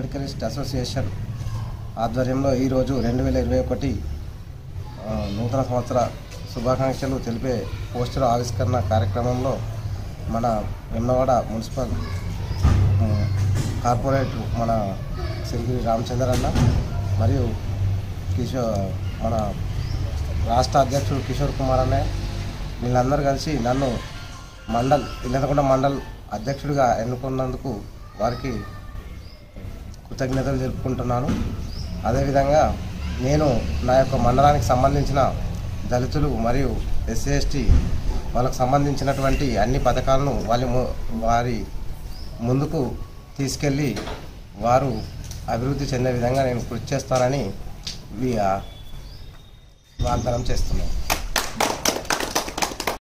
సిండికలిస్ట్ association ఆధ్వర్యంలో ఈరోజు రెండు వేల ఇరవై ఒకటి ఆ, నూతన సంవత్సర శుభాకాంక్షలు తెలిపే పోస్టర్ ఆవిష్కరణ కార్యక్రమంలో మన వెమ్మవాడ మున్సిపల్ ఆ, కార్పొరేట్ మన సిరిగిరి రామచంద్ర అన్న మరియు కిషోర్ మన రాష్ట్ర అధ్యక్షుడు కిషోర్ కుమార్ అన్నయ్య వీళ్ళందరూ కలిసి నన్ను మండల్ ఇల్లెంతకుండా మండల్ అధ్యక్షుడిగా ఎన్నుకున్నందుకు వారికి కృతజ్ఞతలు తెలుపుకుంటున్నాను అదేవిధంగా నేను నా యొక్క మండలానికి సంబంధించిన దళితులు మరియు ఎస్సీ ఎస్టీ వాళ్ళకు సంబంధించినటువంటి అన్ని పథకాలను వాళ్ళ ము- వారి ముందుకు తీసుకెళ్ళి వారు అభివృద్ధి చెందే విధంగా నేను కృషి చేస్తానని వీ- వాగ్దానం చేస్తున్నాను